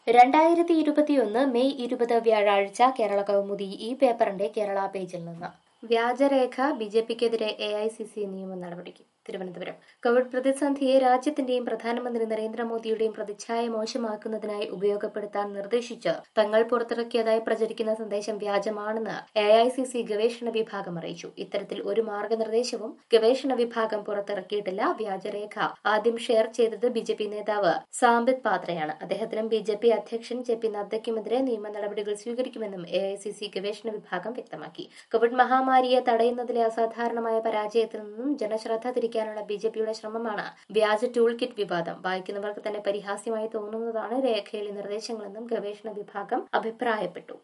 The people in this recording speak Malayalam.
രണ്ടായിരത്തി ഇരുപത്തിയൊന്ന് മെയ് ഇരുപത് വ്യാഴാഴ്ച കേരള കൗമുദി ഈ പേപ്പറിന്റെ കേരള പേജിൽ നിന്ന് വ്യാജരേഖ ബി ജെ പിക്കെതിരെ എ ഐ സി സി നിയമ നടപടിക്ക് തിരുവനന്തപുരം കോവിഡ് പ്രതിസന്ധിയെ രാജ്യത്തിന്റെയും പ്രധാനമന്ത്രി നരേന്ദ്രമോദിയുടെയും പ്രതിച്ഛായ മോശമാക്കുന്നതിനായി ഉപയോഗപ്പെടുത്താൻ നിർദ്ദേശിച്ച് തങ്ങൾ പുറത്തിറക്കിയതായി പ്രചരിക്കുന്ന സന്ദേശം വ്യാജമാണെന്ന് എ ഐ സി സി ഗവേഷണ വിഭാഗം അറിയിച്ചു ഇത്തരത്തിൽ ഒരു മാർഗനിർദ്ദേശവും ഗവേഷണ വിഭാഗം പുറത്തിറക്കിയിട്ടില്ല വ്യാജരേഖ ആദ്യം ഷെയർ ചെയ്തത് ബി ജെ പി നേതാവ് സാംബിത് പാത്രയാണ് അദ്ദേഹത്തിനും ബി ജെ പി അധ്യക്ഷൻ ജെ പി നദ്ദയ്ക്കുമെതിരെ നിയമ നടപടികൾ സ്വീകരിക്കുമെന്നും എ ഐ സി സി ഗവേഷണ വിഭാഗം വ്യക്തമാക്കി കോവിഡ് മഹാമാരിയെ തടയുന്നതിലെ അസാധാരണമായ പരാജയത്തിൽ നിന്നും ജനശ്രദ്ധ തിരിക്കാനുള്ള ബി ജെ പിയുടെ ശ്രമമാണ് വ്യാജ ടൂൾ കിറ്റ് വിവാദം വായിക്കുന്നവർക്ക് തന്നെ പരിഹാസ്യമായി തോന്നുന്നതാണ് രേഖയിലെ നിർദ്ദേശങ്ങളെന്നും ഗവേഷണ വിഭാഗം അഭിപ്രായപ്പെട്ടു